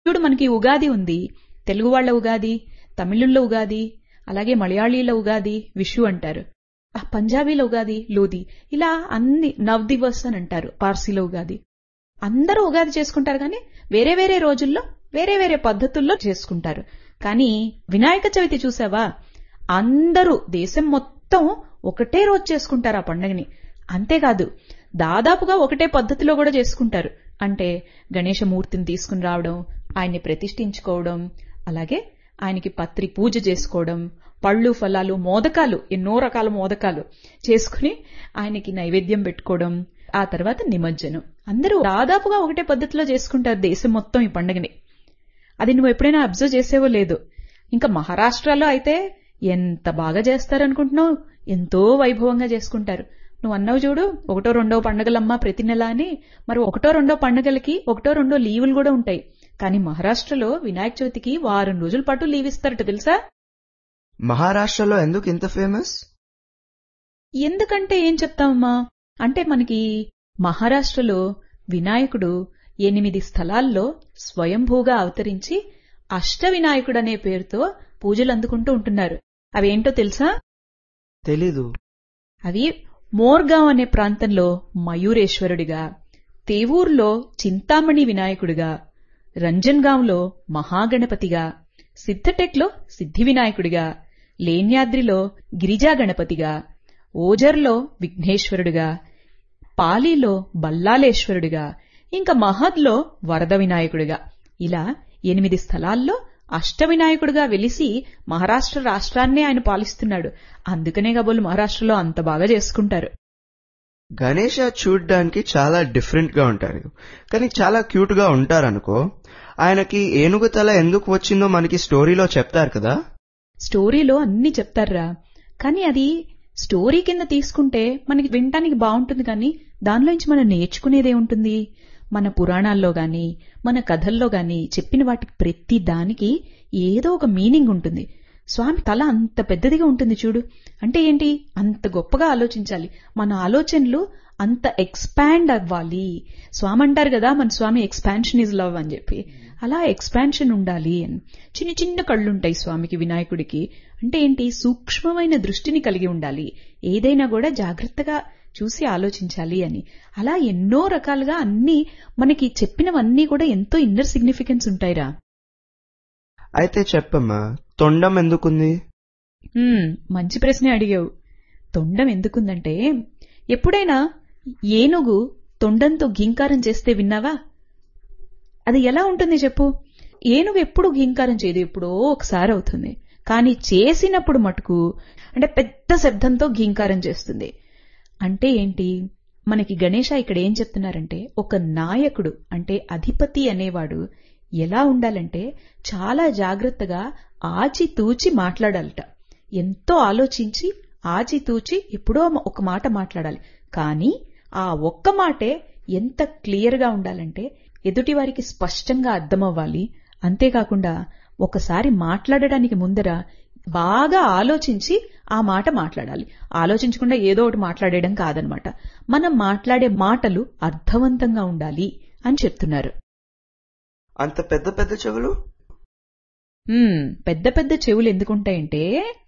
ఇప్పుడు మనకి ఉగాది ఉంది తెలుగు వాళ్ళ ఉగాది తమిళుల్లో ఉగాది అలాగే మలయాళీల ఉగాది విషు అంటారు ఆ పంజాబీల ఉగాది లోది ఇలా అన్ని నవ్ దివస్ అని అంటారు పార్సీలో ఉగాది అందరూ ఉగాది చేసుకుంటారు కానీ వేరే వేరే రోజుల్లో వేరే వేరే పద్ధతుల్లో చేసుకుంటారు కానీ వినాయక చవితి చూసావా అందరూ దేశం మొత్తం ఒకటే రోజు చేసుకుంటారు ఆ పండుగని అంతేకాదు దాదాపుగా ఒకటే పద్ధతిలో కూడా చేసుకుంటారు అంటే గణేశమూర్తిని తీసుకుని రావడం ఆయన్ని ప్రతిష్ఠించుకోవడం అలాగే ఆయనకి పత్రి పూజ చేసుకోవడం పళ్ళు ఫలాలు మోదకాలు ఎన్నో రకాల మోదకాలు చేసుకుని ఆయనకి నైవేద్యం పెట్టుకోవడం ఆ తర్వాత నిమజ్జనం అందరూ దాదాపుగా ఒకటే పద్ధతిలో చేసుకుంటారు దేశం మొత్తం ఈ పండుగని అది నువ్వు ఎప్పుడైనా అబ్జర్వ్ చేసేవో లేదు ఇంకా మహారాష్ట్రలో అయితే ఎంత బాగా చేస్తారనుకుంటున్నావు ఎంతో వైభవంగా చేసుకుంటారు నువ్వు అన్నావు చూడు ఒకటో రెండో పండుగలమ్మా ప్రతి నెల అని మరి ఒకటో రెండో పండుగలకి ఒకటో రెండో లీవులు కూడా ఉంటాయి కానీ మహారాష్ట్రలో వినాయక చవితికి వారం రోజుల పాటు లీవ్ ఇస్తారట తెలుసా మహారాష్ట్రలో ఎందుకు ఇంత ఫేమస్ ఎందుకంటే ఏం చెప్తామమ్మా అంటే మనకి మహారాష్ట్రలో వినాయకుడు ఎనిమిది స్థలాల్లో స్వయంభూగా అవతరించి అష్ట వినాయకుడు అనే పేరుతో పూజలు అందుకుంటూ ఉంటున్నారు అవేంటో తెలుసా తెలీదు అవి మోర్గాం అనే ప్రాంతంలో మయూరేశ్వరుడిగా తేవూర్లో చింతామణి వినాయకుడిగా రంజన్గాంలో మహాగణపతిగా సిద్ధటెక్లో సిద్ధి వినాయకుడిగా లేన్యాద్రిలో గిరిజా గణపతిగా ఓజర్లో విఘ్నేశ్వరుడిగా పాలీలో బల్లాలేశ్వరుడిగా ఇంకా మహద్లో వరద వినాయకుడిగా ఇలా ఎనిమిది స్థలాల్లో అష్టవినాయకుడిగా వెలిసి మహారాష్ట్ర రాష్ట్రాన్నే ఆయన పాలిస్తున్నాడు అందుకనే కాబోలు మహారాష్ట్రలో అంత బాగా చేసుకుంటారు గణేష చూడ్డానికి చాలా డిఫరెంట్ గా ఉంటారు కానీ చాలా క్యూట్ గా ఉంటారనుకో ఆయనకి ఏనుగు తల ఎందుకు వచ్చిందో మనకి స్టోరీలో చెప్తారు కదా స్టోరీలో అన్ని చెప్తారా కానీ అది స్టోరీ కింద తీసుకుంటే మనకి వినటానికి బాగుంటుంది కానీ దానిలోంచి మనం నేర్చుకునేదే ఉంటుంది మన పురాణాల్లో గాని మన కథల్లో గాని చెప్పిన వాటికి ప్రతి దానికి ఏదో ఒక మీనింగ్ ఉంటుంది స్వామి తల అంత పెద్దదిగా ఉంటుంది చూడు అంటే ఏంటి అంత గొప్పగా ఆలోచించాలి మన ఆలోచనలు అంత ఎక్స్పాండ్ అవ్వాలి స్వామి అంటారు కదా మన స్వామి ఎక్స్పాన్షన్ ఇస్ లవ్ అని చెప్పి అలా ఎక్స్పాన్షన్ ఉండాలి అని చిన్న చిన్న కళ్ళుంటాయి స్వామికి వినాయకుడికి అంటే ఏంటి సూక్ష్మమైన దృష్టిని కలిగి ఉండాలి ఏదైనా కూడా జాగ్రత్తగా చూసి ఆలోచించాలి అని అలా ఎన్నో రకాలుగా అన్ని మనకి చెప్పినవన్నీ కూడా ఎంతో ఇన్నర్ సిగ్నిఫికెన్స్ ఉంటాయిరా అయితే చెప్పమ్మా తొండం ఎందుకుంది హ్మ్, మంచి ప్రశ్నే అడిగావు తొండం ఎందుకుందంటే ఎప్పుడైనా ఏనుగు తొండంతో ఘీంకారం చేస్తే విన్నావా అది ఎలా ఉంటుంది చెప్పు ఏనుగు ఎప్పుడు ఘీంకారం చేయదు ఎప్పుడో ఒకసారి అవుతుంది కానీ చేసినప్పుడు మటుకు అంటే పెద్ద శబ్దంతో ఘీంకారం చేస్తుంది అంటే ఏంటి మనకి గణేష ఇక్కడ ఏం చెప్తున్నారంటే ఒక నాయకుడు అంటే అధిపతి అనేవాడు ఎలా ఉండాలంటే చాలా జాగ్రత్తగా ఆచితూచి మాట్లాడాలట ఎంతో ఆలోచించి ఆచితూచి ఎప్పుడో ఒక మాట మాట్లాడాలి కానీ ఆ ఒక్క మాటే ఎంత క్లియర్గా ఉండాలంటే ఎదుటి వారికి స్పష్టంగా అర్థమవ్వాలి అంతేకాకుండా ఒకసారి మాట్లాడడానికి ముందర బాగా ఆలోచించి ఆ మాట మాట్లాడాలి ఆలోచించకుండా ఏదో ఒకటి మాట్లాడేయడం కాదనమాట మనం మాట్లాడే మాటలు అర్థవంతంగా ఉండాలి అని చెప్తున్నారు అంత పెద్ద పెద్ద చెవులు మ్మ్, పెద్ద పెద్ద చెవులు ఎందుకుంటాయంటే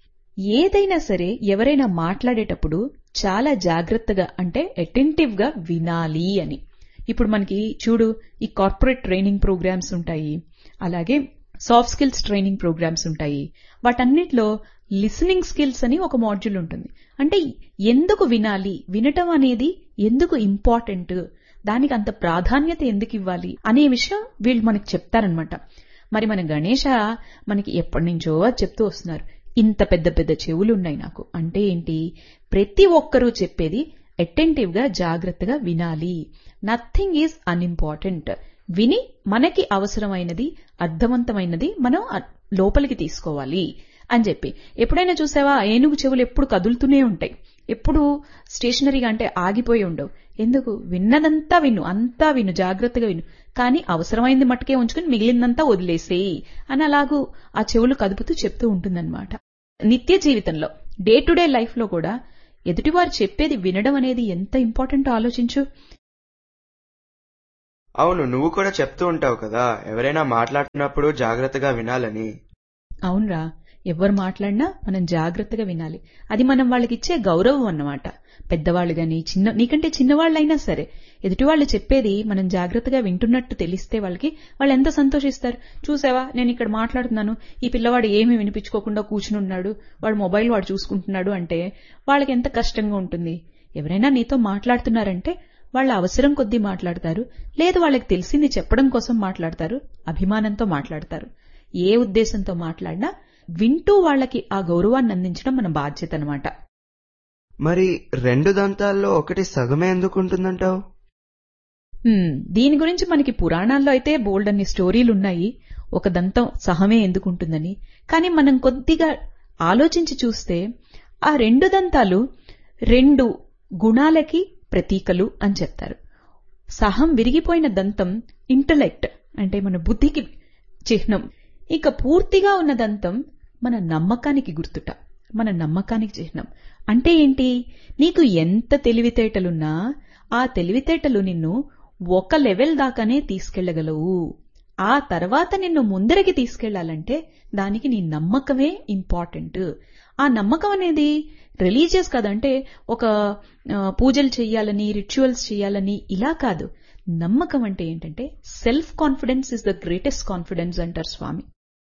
ఏదైనా సరే ఎవరైనా మాట్లాడేటప్పుడు చాలా జాగ్రత్తగా అంటే అటెంటివ్ గా వినాలి అని ఇప్పుడు మనకి చూడు ఈ కార్పొరేట్ ట్రైనింగ్ ప్రోగ్రామ్స్ ఉంటాయి అలాగే సాఫ్ట్ స్కిల్స్ ట్రైనింగ్ ప్రోగ్రామ్స్ ఉంటాయి వాటన్నిటిలో లిసనింగ్ స్కిల్స్ అని ఒక మాడ్యూల్ ఉంటుంది అంటే ఎందుకు వినాలి వినటం అనేది ఎందుకు ఇంపార్టెంట్ దానికి అంత ప్రాధాన్యత ఎందుకు ఇవ్వాలి అనే విషయం వీళ్ళు మనకి చెప్తారనమాట మరి మన గణేష మనకి ఎప్పటి నుంచో అది చెప్తూ వస్తున్నారు ఇంత పెద్ద పెద్ద చెవులు ఉన్నాయి నాకు అంటే ఏంటి ప్రతి ఒక్కరూ చెప్పేది అటెంటివ్ గా జాగ్రత్తగా వినాలి నథింగ్ ఈజ్ అన్ఇంపార్టెంట్ విని మనకి అవసరమైనది అర్థవంతమైనది మనం అ- లోపలికి తీసుకోవాలి అని చెప్పి ఎప్పుడైనా చూసావా ఏనుగు చెవులు ఎప్పుడు కదులుతూనే ఉంటాయి ఎప్పుడు స్టేషనరీగా అంటే ఆగిపోయి ఉండవు ఎందుకు విన్నదంతా విను అంతా విను జాగ్రత్తగా విను కానీ అవసరమైంది మట్టుకే ఉంచుకుని మిగిలిందంతా వదిలేసేయి అని అలాగూ ఆ చెవులు కదుపుతూ చెప్తూ ఉంటుందన్నమాట నిత్య జీవితంలో డే టు డే లైఫ్ లో కూడా ఎదుటివారు చెప్పేది వినడం అనేది ఎంత ఇంపార్టెంటో ఆలోచించు అవును నువ్వు కూడా చెప్తూ ఉంటావు కదా ఎవరైనా మాట్లాడుతున్నప్పుడు జాగ్రత్తగా వినాలని అవునరా ఎవరు మాట్లాడినా మనం జాగ్రత్తగా వినాలి అది మనం వాళ్ళకి ఇచ్చే గౌరవం అన్నమాట పెద్దవాళ్ళు గాని చిన్న నీకంటే చిన్నవాళ్ళైనా సరే ఎదుటి వాళ్ళు చెప్పేది మనం జాగ్రత్తగా వింటున్నట్టు తెలిస్తే వాళ్ళకి వాళ్ళు ఎంత సంతోషిస్తారు చూసావా నేను ఇక్కడ మాట్లాడుతున్నాను ఈ పిల్లవాడు ఏమీ వినిపించుకోకుండా కూర్చుని ఉన్నాడు వాడు మొబైల్ వాడు చూసుకుంటున్నాడు అంటే వాళ్ళకి ఎంత కష్టంగా ఉంటుంది ఎవరైనా నీతో మాట్లాడుతున్నారంటే వాళ్ళ అవసరం కొద్దీ మాట్లాడతారు లేదు వాళ్ళకి తెలిసింది చెప్పడం కోసం మాట్లాడతారు అభిమానంతో మాట్లాడతారు ఏ ఉద్దేశంతో మాట్లాడినా వింటూ వాళ్ళకి ఆ గౌరవాన్ని అందించడం మన బాధ్యత అనమాట మరి రెండు దంతాల్లో ఒకటి సగమే ఎందుకు ఉంటుందంటావు దీని గురించి మనకి పురాణాల్లో అయితే బోల్డ్ అన్ని స్టోరీలు ఉన్నాయి ఒక దంతం సహమే ఎందుకుంటుందని కానీ మనం కొద్దిగా ఆలోచించి చూస్తే ఆ రెండు దంతాలు రెండు గుణాలకి ప్రతీకలు అని చెప్తారు సహం విరిగిపోయిన దంతం ఇంటలెక్ట్ అంటే మన బుద్ధికి చిహ్నం ఇక పూర్తిగా ఉన్న దంతం మన నమ్మకానికి గుర్తుట మన నమ్మకానికి చిహ్నం అంటే ఏంటి నీకు ఎంత తెలివితేటలున్నా ఆ తెలివితేటలు నిన్ను ఒక లెవెల్ దాకానే తీసుకెళ్లగలవు ఆ తర్వాత నిన్ను ముందరికి తీసుకెళ్లాలంటే దానికి నీ నమ్మకమే ఇంపార్టెంట్ ఆ నమ్మకం అనేది రిలీజియస్ కాదంటే ఒక పూజలు చెయ్యాలని రిచువల్స్ చెయ్యాలని ఇలా కాదు నమ్మకం అంటే ఏంటంటే self confidence is the greatest confidence అంటారు స్వామి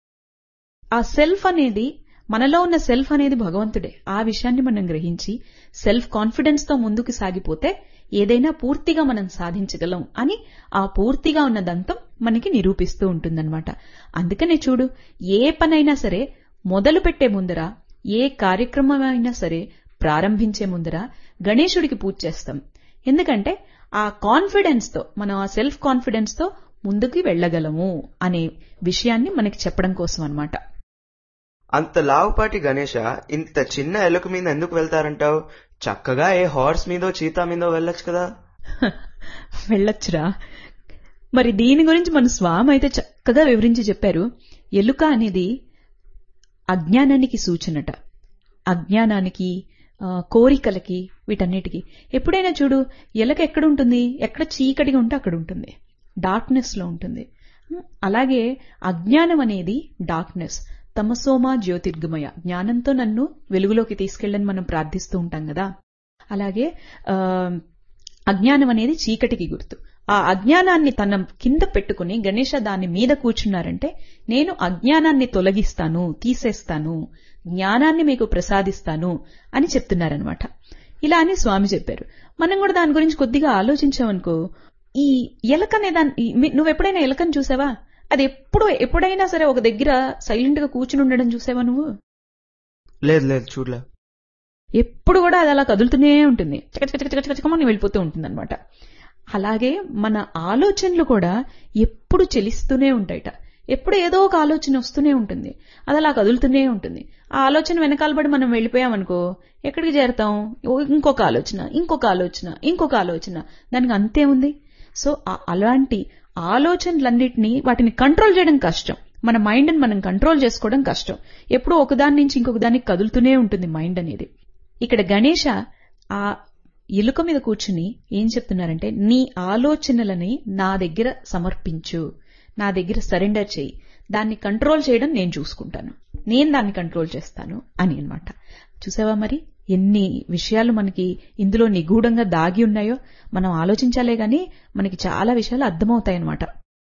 ఆ సెల్ఫ్ అనేది మనలో ఉన్న సెల్ఫ్ అనేది భగవంతుడే ఆ విషయాన్ని మనం గ్రహించి సెల్ఫ్ కాన్ఫిడెన్స్ తో ముందుకు సాగిపోతే ఏదైనా పూర్తిగా మనం సాధించగలం అని ఆ పూర్తిగా ఉన్న దంతం మనకి నిరూపిస్తూ ఉంటుందన్నమాట అందుకనే చూడు ఏ పనైనా సరే మొదలు పెట్టే ముందర ఏ కార్యక్రమం అయినా సరే ప్రారంభించే ముందర గణేశుడికి పూజ చేస్తాం ఎందుకంటే ఆ కాన్ఫిడెన్స్ తో మనం ఆ సెల్ఫ్ కాన్ఫిడెన్స్ తో ముందుకు వెళ్ళగలము అనే విషయాన్ని మనకి చెప్పడం కోసం అనమాట అంత లావుపాటి గణేష ఇంత చిన్న ఎలుక మీద ఎందుకు వెళ్తారంటావు చక్కగా ఏ హార్స్ మీదో చీతా మీదో వెళ్ళొచ్చు కదా వెళ్ళొచ్చురా మరి దీని గురించి మన స్వామి అయితే చక్కగా వివరించి చెప్పారు ఎలుక అనేది అజ్ఞానానికి సూచనట అజ్ఞానానికి కోరికలకి వీటన్నిటికీ ఎప్పుడైనా చూడు ఎలక ఎక్కడ ఉంటుంది ఎక్కడ చీకటిగా ఉంటే అక్కడ ఉంటుంది డార్క్నెస్ లో ఉంటుంది అలాగే అజ్ఞానం అనేది డార్క్నెస్ తమసోమా జ్యోతిర్గమయ జ్ఞానంతో నన్ను వెలుగులోకి తీసుకెళ్ళని మనం ప్రార్థిస్తూ ఉంటాం కదా అలాగే అజ్ఞానం అనేది చీకటికి గుర్తు ఆ అజ్ఞానాన్ని తన కింద పెట్టుకుని గణేష దాని మీద కూర్చున్నారంటే నేను అజ్ఞానాన్ని తొలగిస్తాను తీసేస్తాను జ్ఞానాన్ని మీకు ప్రసాదిస్తాను అని చెప్తున్నారనమాట ఇలా అని స్వామి చెప్పారు మనం కూడా దాని గురించి కొద్దిగా ఆలోచించామనుకో ఈ ఎలకనే దాన్ని నువ్వు ఎప్పుడైనా ఎలకని చూసావా అది ఎప్పుడు ఎప్పుడైనా సరే ఒక దగ్గర సైలెంట్ గా కూర్చుని ఉండడం చూసావా నువ్వు లేదు లేదు చూడలే ఎప్పుడు కూడా అది అలా కదులుతూనే ఉంటుంది చకచకచకచకమని వెళ్ళిపోతూ ఉంటుంది అనమాట అలాగే మన ఆలోచనలు కూడా ఎప్పుడు చెలిస్తూనే ఉంటాయట ఎప్పుడు ఏదో ఒక ఆలోచన వస్తూనే ఉంటుంది అది అలా కదులుతూనే ఉంటుంది ఆ ఆలోచన వెనకాలబడి మనం వెళ్ళిపోయామనుకో ఎక్కడికి చేరతాం ఇంకొక ఆలోచన ఇంకొక ఆలోచన ఇంకొక ఆలోచన దానికి అంతే ఉంది సో అలాంటి ఆలోచనలన్నింటినీ వాటిని కంట్రోల్ చేయడం కష్టం మన మైండ్ని మనం కంట్రోల్ చేసుకోవడం కష్టం ఎప్పుడూ ఒకదాని నుంచి ఇంకొక దానికి కదులుతూనే ఉంటుంది మైండ్ అనేది ఇక్కడ గణేష ఆ ఎలుక మీద కూర్చుని ఏం చెప్తున్నారంటే నీ ఆలోచనలని నా దగ్గర సమర్పించు నా దగ్గర సరెండర్ చేయి దాన్ని కంట్రోల్ చేయడం నేను చూసుకుంటాను నేను దాన్ని కంట్రోల్ చేస్తాను అని అనమాట చూసావా మరి ఎన్ని విషయాలు మనకి ఇందులో నిగూఢంగా దాగి ఉన్నాయో మనం ఆలోచించాలే గాని మనకి చాలా విషయాలు అర్థమవుతాయన్నమాట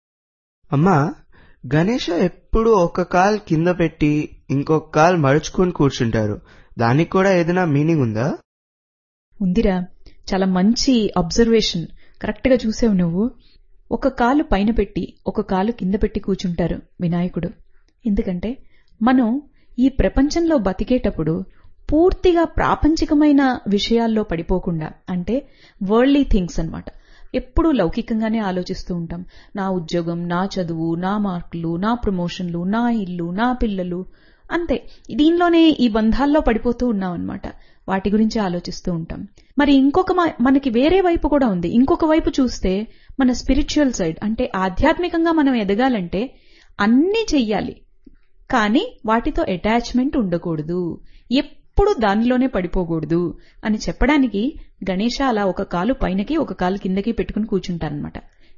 అమ్మా గణేష ఎప్పుడు ఒక కాల్ కింద పెట్టి ఇంకొక కాల్ మడుచుకుని కూర్చుంటారు దానికి కూడా ఏదైనా మీనింగ్ ఉందా ఉందిరా చాలా మంచి అబ్జర్వేషన్ కరెక్ట్ గా చూసావు నువ్వు ఒక కాలు పైన పెట్టి ఒక కాలు కింద పెట్టి కూర్చుంటారు వినాయకుడు ఎందుకంటే మనం ఈ ప్రపంచంలో బతికేటప్పుడు పూర్తిగా ప్రాపంచికమైన విషయాల్లో పడిపోకుండా అంటే వరల్డ్లీ థింగ్స్ అన్నమాట ఎప్పుడూ లౌకికంగానే ఆలోచిస్తూ ఉంటాం నా ఉద్యోగం నా చదువు నా మార్కులు నా ప్రమోషన్లు నా ఇల్లు నా పిల్లలు అంతే దీనిలోనే ఈ బంధాల్లో పడిపోతూ ఉన్నాం అనమాట వాటి గురించి ఆలోచిస్తూ ఉంటాం మరి ఇంకొక మనకి వేరే వైపు కూడా ఉంది ఇంకొక వైపు చూస్తే మన స్పిరిచువల్ సైడ్ అంటే ఆధ్యాత్మికంగా మనం ఎదగాలంటే అన్నీ చెయ్యాలి కానీ వాటితో అటాచ్మెంట్ ఉండకూడదు ఎప్పుడు దానిలోనే పడిపోకూడదు అని చెప్పడానికి గణేష అలా ఒక కాలు పైనకి ఒక కాలు కిందకి పెట్టుకుని కూర్చుంటారనమాట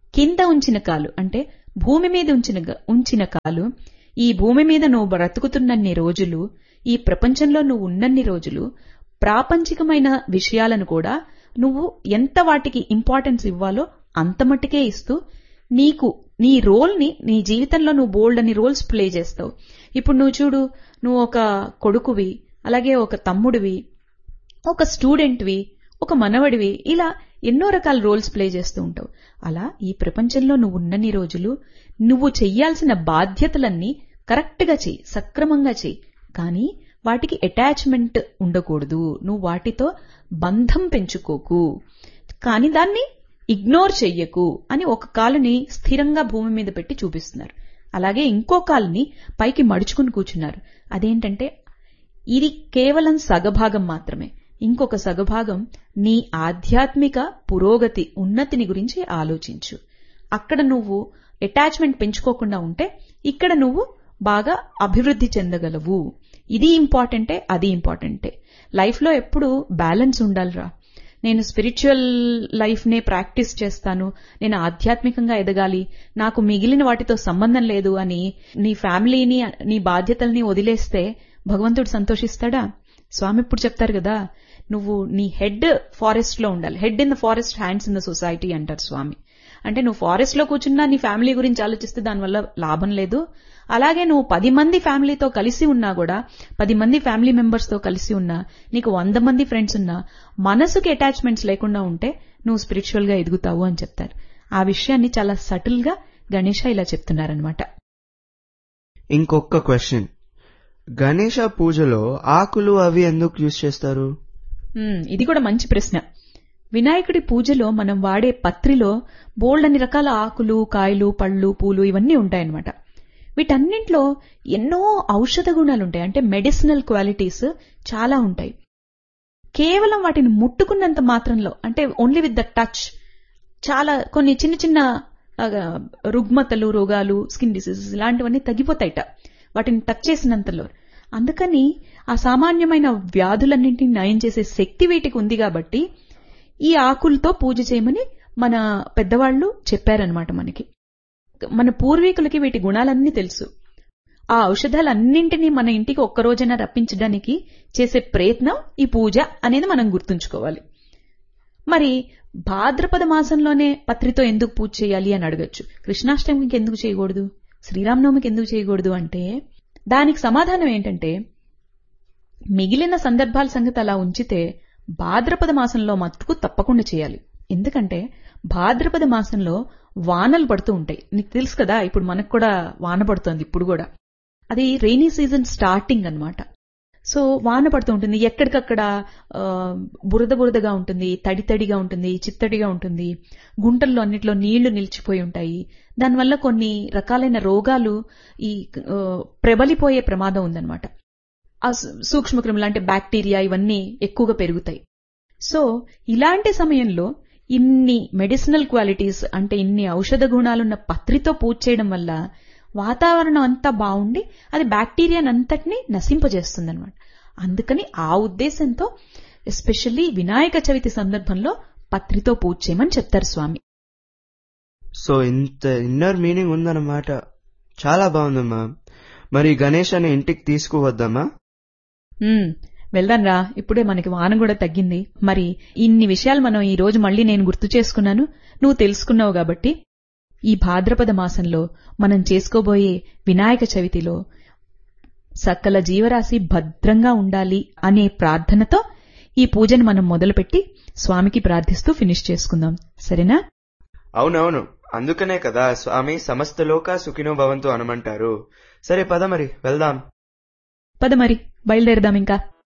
కింద ఉంచిన కాలు అంటే భూమి మీద ఉంచిన ఉంచిన కాలు ఈ భూమి మీద నువ్వు బ్రతుకుతున్నన్ని రోజులు ఈ ప్రపంచంలో నువ్వు ఉన్నన్ని రోజులు ప్రాపంచికమైన విషయాలను కూడా నువ్వు ఎంత వాటికి ఇంపార్టెన్స్ ఇవ్వాలో అంత మట్టుకే ఇస్తూ నీకు నీ రోల్ని నీ జీవితంలో నువ్వు బోల్డ్ అని రోల్స్ ప్లే చేస్తావు ఇప్పుడు నువ్వు చూడు నువ్వు ఒక కొడుకువి అలాగే ఒక తమ్ముడివి ఒక స్టూడెంట్వి ఒక మనవడివి ఇలా ఎన్నో రకాల రోల్స్ ప్లే చేస్తూ ఉంటావు అలా ఈ ప్రపంచంలో నువ్వు ఉన్నన్ని రోజులు నువ్వు చెయ్యాల్సిన బాధ్యతలన్నీ కరెక్ట్గా చెయ్యి సక్రమంగా చెయ్యి కానీ వాటికి అటాచ్మెంట్ ఉండకూడదు నువ్వు వాటితో బంధం పెంచుకోకు కానీ దాన్ని ఇగ్నోర్ చెయ్యకు అని ఒక కాలుని స్థిరంగా భూమి మీద పెట్టి చూపిస్తున్నారు అలాగే ఇంకో కాలుని పైకి మడుచుకుని కూర్చున్నారు అదేంటంటే ఇది కేవలం సగభాగం మాత్రమే ఇంకొక సగభాగం నీ ఆధ్యాత్మిక పురోగతి ఉన్నతిని గురించి ఆలోచించు అక్కడ నువ్వు అటాచ్మెంట్ పెంచుకోకుండా ఉంటే ఇక్కడ నువ్వు బాగా అభివృద్ధి చెందగలవు ఇది ఇంపార్టెంటే అది ఇంపార్టెంటే లైఫ్లో ఎప్పుడు బ్యాలెన్స్ ఉండాలిరా నేను స్పిరిచువల్ లైఫ్నే ప్రాక్టీస్ చేస్తాను నేను ఆధ్యాత్మికంగా ఎదగాలి నాకు మిగిలిన వాటితో సంబంధం లేదు అని నీ ఫ్యామిలీని నీ బాధ్యతల్ని వదిలేస్తే భగవంతుడు సంతోషిస్తాడా స్వామి ఇప్పుడు చెప్తారు కదా నువ్వు నీ హెడ్ ఫారెస్ట్ లో ఉండాలి head in the forest hands in the society అంటారు స్వామి అంటే నువ్వు ఫారెస్ట్ లో కూర్చున్నా నీ ఫ్యామిలీ గురించి ఆలోచిస్తే దానివల్ల లాభం లేదు అలాగే నువ్వు పది మంది ఫ్యామిలీతో కలిసి ఉన్నా కూడా పది మంది ఫ్యామిలీ మెంబర్స్ తో కలిసి ఉన్నా నీకు వంద మంది ఫ్రెండ్స్ ఉన్నా మనసుకి అటాచ్మెంట్స్ లేకుండా ఉంటే నువ్వు స్పిరిచువల్ గా ఎదుగుతావు అని చెప్తారు ఆ విషయాన్ని చాలా సటిల్ గా గణేష ఇలా చెప్తున్నారనమాట ఇంకొక క్వశ్చన్ గణేష పూజలో ఆకులు అవి ఎందుకు యూజ్ చేస్తారు ఇది కూడా మంచి ప్రశ్న వినాయకుడి పూజలో మనం వాడే పత్రిలో బోల్డ్ అన్ని రకాల ఆకులు కాయలు పళ్ళు పూలు ఇవన్నీ ఉంటాయన్నమాట వీటన్నింటిలో ఎన్నో ఔషధ గుణాలు ఉంటాయి అంటే మెడిసినల్ క్వాలిటీస్ చాలా ఉంటాయి కేవలం వాటిని ముట్టుకున్నంత మాత్రంలో అంటే ఓన్లీ విత్ ద టచ్ చాలా కొన్ని చిన్న చిన్న రుగ్మతలు రోగాలు స్కిన్ డిసీజెస్ ఇలాంటివన్నీ తగ్గిపోతాయిట వాటిని టచ్ చేసినంతలో అందుకని ఆ సామాన్యమైన వ్యాధులన్నింటినీ నయం చేసే శక్తి వీటికి ఉంది కాబట్టి ఈ ఆకులతో పూజ చేయమని మన పెద్దవాళ్లు చెప్పారనమాట మనకి మన పూర్వీకులకి వీటి గుణాలన్నీ తెలుసు ఆ ఔషధాలన్నింటినీ మన ఇంటికి ఒక్కరోజైనా రప్పించడానికి చేసే ప్రయత్నం ఈ పూజ అనేది మనం గుర్తుంచుకోవాలి మరి భాద్రపద మాసంలోనే పత్రితో ఎందుకు పూజ చేయాలి అని అడగచ్చు కృష్ణాష్టమికి ఎందుకు చేయకూడదు శ్రీరామనవమికి ఎందుకు చేయకూడదు అంటే దానికి సమాధానం ఏంటంటే మిగిలిన సందర్భాల సంగతి అలా ఉంచితే భాద్రపద మాసంలో మట్టుకు తప్పకుండా చేయాలి ఎందుకంటే భాద్రపద మాసంలో వానలు పడుతూ ఉంటాయి నీకు తెలుసు కదా ఇప్పుడు మనకు కూడా వాన పడుతోంది ఇప్పుడు కూడా అది రెయినీ సీజన్ స్టార్టింగ్ అనమాట సో వాన పడుతూ ఉంటుంది ఎక్కడికక్కడ బురద బురదగా ఉంటుంది తడి తడిగా ఉంటుంది చిత్తడిగా ఉంటుంది గుంటల్లో అన్నిట్లో నీళ్లు నిలిచిపోయి ఉంటాయి దానివల్ల కొన్ని రకాలైన రోగాలు ఈ ప్రబలిపోయే ప్రమాదం ఉందన్నమాట ఆ సూక్ష్మక్రిములు అంటే బ్యాక్టీరియా ఇవన్నీ ఎక్కువగా పెరుగుతాయి సో ఇలాంటి సమయంలో ఇన్ని మెడిసినల్ క్వాలిటీస్ అంటే ఇన్ని ఔషధ గుణాలున్న పత్రితో పూజ చేయడం వల్ల వాతావరణం అంతా బాగుండి అది బ్యాక్టీరియానంతటినీ నశింపజేస్తుందన్నమాట అందుకని ఆ ఉద్దేశంతో ఎస్పెషల్లీ వినాయక చవితి సందర్భంలో పత్రితో పూజ చేయమని చెప్తారు స్వామి సో ఇంత ఇన్నర్ మీనింగ్ ఉందన్నమాట చాలా బాగుందమ్మా మరి గణేష్ అని ఇంటికి తీసుకువద్దామా వెళ్దాం రా ఇప్పుడే మనకి వాన కూడా తగ్గింది మరి ఇన్ని విషయాలు మనం ఈ రోజు మళ్ళీ నేను గుర్తు చేసుకున్నాను నువ్వు తెలుసుకున్నావు కాబట్టి ఈ భాద్రపద మాసంలో మనం చేసుకోబోయే వినాయక చవితిలో సకల జీవరాశి భద్రంగా ఉండాలి అనే ప్రార్థనతో ఈ పూజను మనం మొదలుపెట్టి స్వామికి ప్రార్థిస్తూ ఫినిష్ చేసుకుందాం సరేనా అవునవును అందుకనే కదా స్వామి సమస్తలోక సుఖినో భవంతు అనమంటారు సరే పద మరి వెళ్దాం పద మరి బయలుదేరదాం ఇంకా